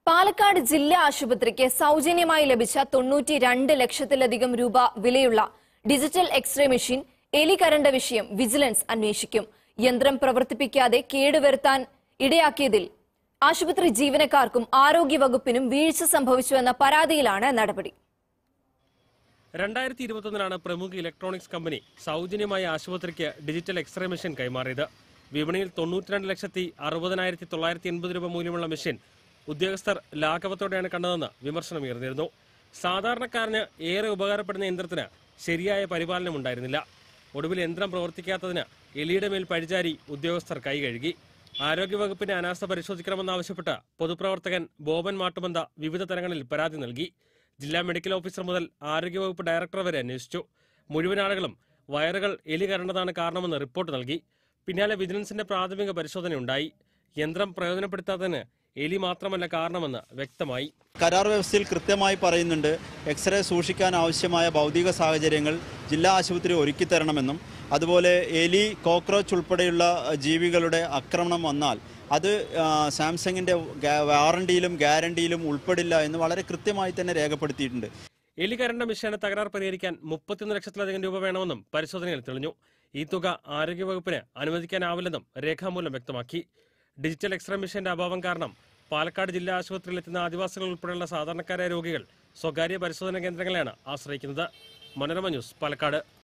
പാലക്കാട് ജില്ലാ ആശുപത്രിക്ക് സൗജന്യമായി ലഭിച്ച തൊണ്ണൂറ്റി രണ്ട് ലക്ഷത്തിലധികം രൂപ വിലയുള്ള ഡിജിറ്റൽ എക്സ്റേ മെഷീൻ എലികരണ്ട വിഷയം വിജിലൻസ് അന്വേഷിക്കും യന്ത്രം പ്രവർത്തിപ്പിക്കാതെ കേടുവരുത്താൻ ഇടയാക്കിയതിൽ ആശുപത്രി ജീവനക്കാർക്കും ആരോഗ്യവകുപ്പിനും വീഴ്ച സംഭവിച്ചുവെന്ന പരാതിയിലാണ് നടപടി രണ്ടായിരത്തി ഇരുപത്തൊന്നിലാണ് പ്രമുഖ ഇലക്ട്രോണിക്സ് കമ്പനി സൗജന്യമായി ആശുപത്രിക്ക് ഡിജിറ്റൽ എക്സ്റേ മെഷീൻ കൈമാറിയത് വിപണിയിൽ തൊണ്ണൂറ്റിരണ്ട് ലക്ഷത്തി അറുപതിനായിരത്തി തൊള്ളായിരത്തി എൺപത് രൂപ മൂല്യമുള്ള മെഷീൻ ഉദ്യോഗസ്ഥർ ലാഘവത്തോടെയാണ് കണ്ടതെന്ന് വിമർശനമുയർന്നിരുന്നു സാധാരണക്കാരന് ഏറെ ഉപകാരപ്പെടുന്ന യന്ത്രത്തിന് ശരിയായ പരിപാലനം ഉണ്ടായിരുന്നില്ല ഒടുവിൽ യന്ത്രം പ്രവർത്തിക്കാത്തതിന് എലിയുടെ മേൽ പഴിചാരി ഉദ്യോഗസ്ഥർ കൈകഴുകി ആരോഗ്യവകുപ്പിന്റെ അനാസ്ഥ പരിശോധിക്കണമെന്നാവശ്യപ്പെട്ട് പൊതുപ്രവർത്തകൻ ബോബൻ മാട്ടുമന്ത വിവിധ തലങ്ങളിൽ പരാതി നൽകി ജില്ലാ മെഡിക്കൽ ഓഫീസർ മുതൽ ആരോഗ്യവകുപ്പ് ഡയറക്ടർ വരെ അന്വേഷിച്ചു മുഴുവൻ ആളുകളും വയറുകൾ എലി കരണ്ടതാണ് കാരണമെന്ന് റിപ്പോർട്ട് നൽകി പിന്നാലെ വിജിലൻസിന്റെ പ്രാഥമിക പരിശോധനയുണ്ടായി യന്ത്രം പ്രയോജനപ്പെടുത്താത്തതിന് എലി മാത്രമല്ല കാരണമെന്ന് വ്യക്തമായി കരാർ വ്യവസ്ഥയിൽ കൃത്യമായി പറയുന്നുണ്ട് എക്സ്റേ സൂക്ഷിക്കാൻ ആവശ്യമായ ഭൗതിക സാഹചര്യങ്ങൾ ജില്ലാ ആശുപത്രി ഒരുക്കിത്തരണമെന്നും അതുപോലെ എലി കോക്രോച്ച് ഉൾപ്പെടെയുള്ള അഹ്, ജീവികളുടെ ആക്രമണം വന്നാൽ അത് ആ, സാംസങ്ങിൻ്റെ ഗാ- വാറണ്ടിയിലും ഗ്യാരണ്ടിയിലും ഉൾപ്പെടില്ല എന്ന് വളരെ കൃത്യമായി തന്നെ രേഖപ്പെടുത്തിയിട്ടുണ്ട് എലി കരണ്ട മിഷന് തകരാർ പരിഹരിക്കാൻ മുപ്പത്തിയൊന്ന് ലക്ഷത്തിലധികം രൂപ വേണമെന്നും പരിശോധനയിൽ തെളിഞ്ഞു ഈ തുക ആരോഗ്യവകുപ്പിന് അനുവദിക്കാനാവില്ലെന്നും രേഖാമൂലം വ്യക്തമാക്കി ഡിജിറ്റൽ എക്സ്റേ മിഷന്റെ അഭാവം കാരണം പാലക്കാട് ജില്ലാ ആശുപത്രിയിൽ എത്തുന്ന ആദിവാസികൾ ഉൾപ്പെടെയുള്ള സാധാരണക്കാരായ രോഗികൾ സ്വകാര്യ പരിശോധനാ കേന്ദ്രങ്ങളെയാണ് ആശ്രയിക്കുന്നത് മനോരമ ന്യൂസ് പാലക്കാട്